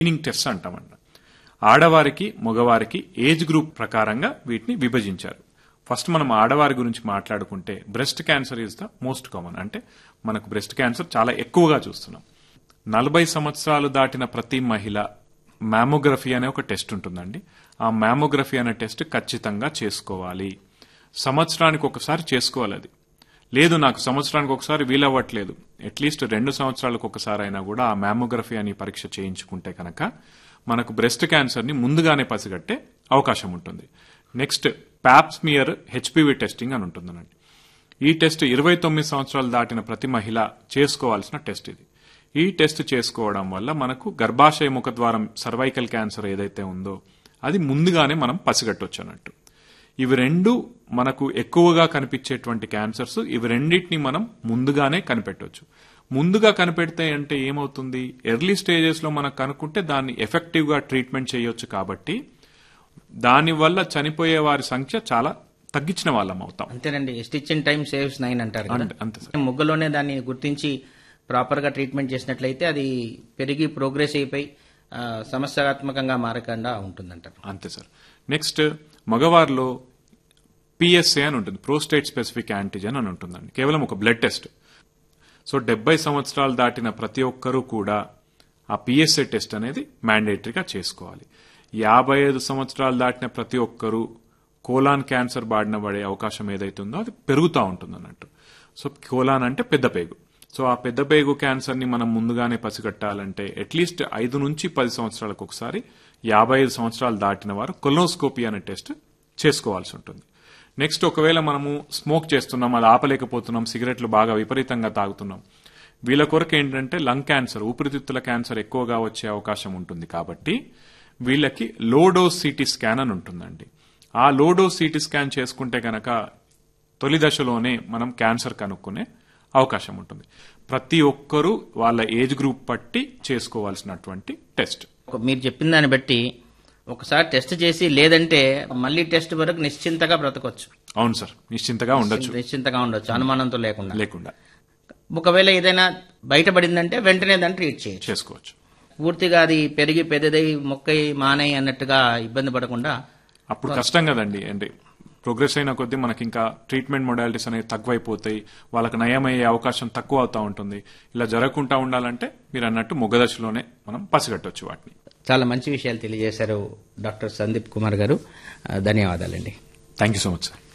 screening test అంటామంట ఆడవారికి మగవారికి age group ప్రకారంగా వీటిని విభజించారు ఫస్ట్ మనం ఆడవారి గురించి మాట్లాడుకుంటే breast cancer is the most common అంటే మనకు బ్రెస్ట్ క్యాన్సర్ చాలా ఎక్కువగా చూస్తున్నాం నలభై సంవత్సరాలు దాటిన ప్రతి మహిళ మ్యామోగ్రఫీ అనే ఒక టెస్ట్ ఉంటుందండి ఆ మ్యామోగ్రఫీ అనే టెస్ట్ ఖచ్చితంగా చేసుకోవాలి సంవత్సరానికి ఒకసారి చేసుకోవాలి అది లేదు నాకు సంవత్సరానికి ఒకసారి వీలవ్వట్లేదు అట్లీస్ట్ రెండు సంవత్సరాలకు ఒకసారి అయినా కూడా ఆ మ్యామోగ్రఫీ అని పరీక్ష చేయించుకుంటే కనుక మనకు బ్రెస్ట్ క్యాన్సర్ ని ముందుగానే పసిగట్టే అవకాశం ఉంటుంది నెక్స్ట్ ప్యాప్స్మియర్ హెచ్పివి టెస్టింగ్ అని ఉంటుందండి ఈ టెస్ట్ ఇరవై తొమ్మిది సంవత్సరాలు దాటిన ప్రతి మహిళ చేసుకోవాల్సిన టెస్ట్ ఇది ఈ టెస్ట్ చేసుకోవడం వల్ల మనకు గర్భాశయ ముఖద్వారం సర్వైకల్ క్యాన్సర్ ఏదైతే ఉందో అది ముందుగానే మనం పసిగట్టొచ్చు అన్నట్టు ఇవి రెండు మనకు ఎక్కువగా కనిపించేటువంటి క్యాన్సర్స్ ఇవి రెండింటిని మనం ముందుగానే కనిపెట్టవచ్చు ముందుగా కనిపెడితే అంటే ఏమవుతుంది ఎర్లీ స్టేజెస్ లో మనకు కనుక్కుంటే దాన్ని ఎఫెక్టివ్ గా ట్రీట్మెంట్ చేయొచ్చు కాబట్టి దానివల్ల చనిపోయే వారి సంఖ్య చాలా తగ్గించిన వాళ్ళం అవుతాం అంతేనండి stitch in time saves nine అంటారు కదా అంతే- అంతే సార్ ముగ్గులోనే దాన్ని గుర్తించి ప్రాపర్ గా ట్రీట్మెంట్ చేసినట్లయితే అది పెరిగి ప్రోగ్రెస్ అయిపోయి ఆ, సమస్యాత్మకంగా మారకుండా ఉంటుందంటారు అంతే సార్ నెక్స్ట్ మగవారిలో పిఎస్ఏ అని ఉంటుంది ప్రోస్టేట్ స్పెసిఫిక్ యాంటిజెన్ అని ఉంటుందండి కేవలం ఒక బ్లడ్ టెస్ట్ సో డెబ్బై సంవత్సరాలు దాటిన ప్రతి ఒక్కరూ కూడా ఆ పిఎస్ఏ టెస్ట్ అనేది మ్యాండేటరీగా చేసుకోవాలి యాభై ఐదు సంవత్సరాలు దాటిన ప్రతి ఒక్కరూ కోలాన్ క్యాన్సర్ బారిన పడే అవకాశం ఏదైతుందో అది పెరుగుతూ ఉంటుంది అన్నట్టు సో కోలాన్ అంటే పెద్ద పేగు సో ఆ పెద్ద పేగు క్యాన్సర్ ని మనం ముందుగానే పసిగట్టాలంటే అట్లీస్ట్ ఐదు నుంచి పది సంవత్సరాలకు ఒకసారి యాభై ఐదు సంవత్సరాలు దాటిన వారు కొలోనోస్కోపీ అనే టెస్ట్ చేసుకోవాల్సి ఉంటుంది నెక్స్ట్ ఒకవేళ మనము స్మోక్ చేస్తున్నాం అది ఆపలేకపోతున్నాం సిగరెట్లు బాగా విపరీతంగా తాగుతున్నాం వీళ్ళ కొరకు ఏంటంటే లంగ్ క్యాన్సర్ ఊపిరితిత్తుల క్యాన్సర్ ఎక్కువగా వచ్చే అవకాశం ఉంటుంది కాబట్టి వీళ్ళకి లోడోస్ సిటీ స్కాన్ అని ఉంటుందండి ఆ లోడోస్ సిటీ స్కాన్ చేసుకుంటే గనక తొలి దశలోనే మనం క్యాన్సర్ కనుక్కునే అవకాశం ఉంటుంది ప్రతి ఒక్కరూ వాళ్ళ ఏజ్ గ్రూప్ బట్టి చేసుకోవాల్సినటువంటి టెస్ట్ ఒక- మీరు చెప్పిన దాన్ని బట్టి ఒకసారి టెస్ట్ చేసి లేదంటే మళ్ళీ టెస్ట్ వరకు నిశ్చింతగా బ్రతకొచ్చు అవును సార్ నిశ్చింతగా ఉండొచ్చు నిశ్చింతగా ఉండొచ్చు అనుమానంతో లేకుండా లేకుండా ఒకవేళ ఏదైనా బయటపడిందంటే వెంటనే దాన్ని ట్రీట్ చేయొచ్చు చేసుకోవచ్చు పూర్తిగా అది పెరిగి పెద్దదై మొక్కై మానై అన్నట్టుగా ఇబ్బంది పడకుండా అప్పుడు కష్టం కదండి అంటే ప్రోగ్రెస్ అయిన కొద్దీ మనకి ఇంకా ట్రీట్మెంట్ మొడాలిటీస్ అనేవి తక్కువైపోతాయి వాళ్ళకి నయమయ్యే అవకాశం తక్కువ అవుతా ఉంటుంది ఇలా జరగకుండా ఉండాలంటే మీరు అన్నట్టు మొగ్గదశలోనే మనం పసిగట్టవచ్చు వాటిని చాలా మంచి విషయాలు తెలియజేశారు డాక్టర్ సందీప్ కుమార్ గారు ఆ, ధన్యవాదాలండి thank you so much sir